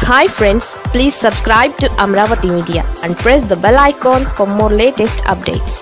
hi friends please subscribe to Amaravati media and press the bell icon for more latest updates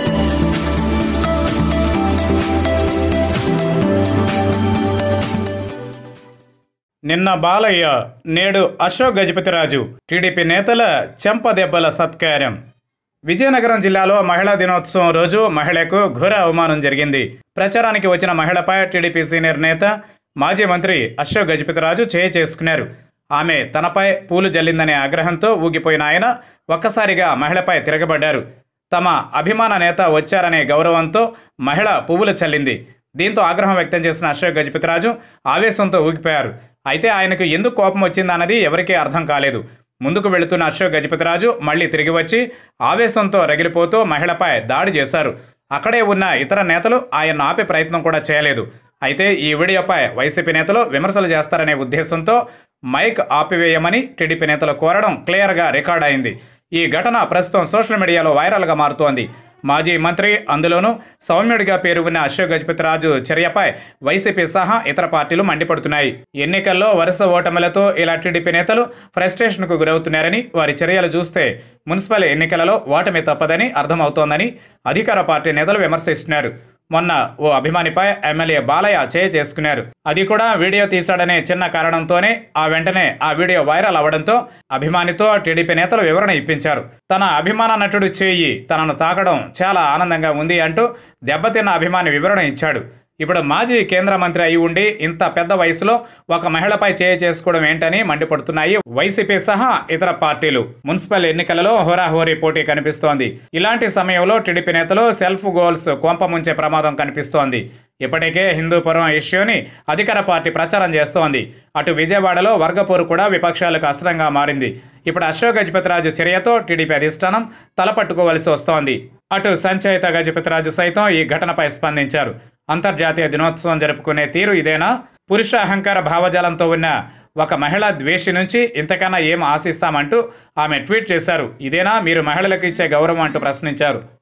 నిన్న బాలయ్య నేడు Ashok Gajapathiraju TDP నేతల చెంపదెబ్బల సత్కారం విజయనగరం జిల్లాలో మహిళా దినోత్సవం రోజు మహిళకు ఘోర అవమానం జరిగింది ప్రచారానికి వచ్చిన మహిళపై టీడీపీ సీనియర్ నేత మాజీ మంత్రి అశోక్ గజపతిరాజు చేయి చేసుకున్నారు ఆమె తనపై పూలు జల్లిందనే ఆగ్రహంతో ఊగిపోయిన ఆయన ఒక్కసారిగా మహిళపై తిరగబడ్డారు తమ అభిమాన నేత వచ్చారనే గౌరవంతో మహిళ పువ్వులు చల్లింది దీంతో ఆగ్రహం వ్యక్తం చేసిన అశోక్ గజపతిరాజు ఆవేశంతో ఊగిపోయారు అయితే ఆయనకు ఎందుకు కోపం వచ్చిందన్నది ఎవరికీ అర్థం కాలేదు ముందుకు వెళుతున్న అశోక్ గజపతిరాజు మళ్ళీ తిరిగి వచ్చి ఆవేశంతో రగిలిపోతూ మహిళపై దాడి చేశారు అక్కడే ఉన్న ఇతర నేతలు ఆయన ఆపే ప్రయత్నం కూడా చేయలేదు అయితే ఈ వీడియోపై వైసీపీ నేతలు విమర్శలు చేస్తారనే ఉద్దేశంతో మైక్ ఆపివేయమని టీడీపీ నేతలు కోరడం క్లియర్గా రికార్డ్ అయింది ఈ ఘటన ప్రస్తుతం సోషల్ మీడియాలో వైరల్గా మారుతోంది మాజీ మంత్రి అందులోనూ సౌమ్యుడిగా పేరు ఉన్న అశోక్ గజపతిరాజు చర్యపై వైసీపీ సహా ఇతర పార్టీలు మండిపడుతున్నాయి ఎన్నికల్లో వరుస ఓటములతో ఇలా టీడీపీ నేతలు ఫ్రస్ట్రేషన్కు గురవుతున్నారని వారి చర్యలు చూస్తే మున్సిపల్ ఎన్నికలలో ఓటమి తప్పదని అర్థమవుతోందని అధికార పార్టీ నేతలు విమర్శిస్తున్నారు మొన్న ఓ అభిమానిపై ఎమ్మెల్యే బాలయ్య చేయ చేసుకున్నారు అది కూడా వీడియో తీశాడనే చిన్న కారణంతోనే ఆ వెంటనే ఆ వీడియో వైరల్ అవ్వడంతో అభిమానితో టీడీపీ నేతలు వివరణ ఇప్పించారు తన అభిమాన నటుడు చేయి తనను తాకడం చాలా ఆనందంగా ఉంది అంటూ దెబ్బతిన్న అభిమాని వివరణ ఇచ్చాడు ఇప్పుడు మాజీ కేంద్ర మంత్రి అయి ఉండి ఇంత పెద్ద వయసులో ఒక మహిళపై చేయ చేసుకోవడం ఏంటని మండిపడుతున్నాయి వైసీపీ సహా ఇతర పార్టీలు మున్సిపల్ ఎన్నికలలో హోరాహోరీ పోటీ కనిపిస్తోంది ఇలాంటి సమయంలో టీడీపీ నేతలు సెల్ఫ్ గోల్స్ కొంపముంచే ప్రమాదం కనిపిస్తోంది ఇప్పటికే హిందూపురం ఇష్యూని అధికార పార్టీ ప్రచారం చేస్తోంది అటు విజయవాడలో వర్గపోరు కూడా విపక్షాలకు అస్త్రంగా మారింది ఇప్పుడు అశోక్ గజపతిరాజు చర్యతో టీడీపీ అధిష్టానం తలపట్టుకోవలసి వస్తోంది అటు సంచయిత గజపతిరాజు సైతం ఈ ఘటనపై స్పందించారు అంతర్జాతీయ దినోత్సవం జరుపుకునే తీరు ఇదేనా పురుష అహంకార భావజాలంతో ఉన్న ఒక మహిళా ద్వేషి నుంచి ఇంతకన్నా ఏం ఆశిస్తామంటూ ఆమె ట్వీట్ చేశారు ఇదేనా మీరు మహిళలకు ఇచ్చే గౌరవం అంటూ ప్రశ్నించారు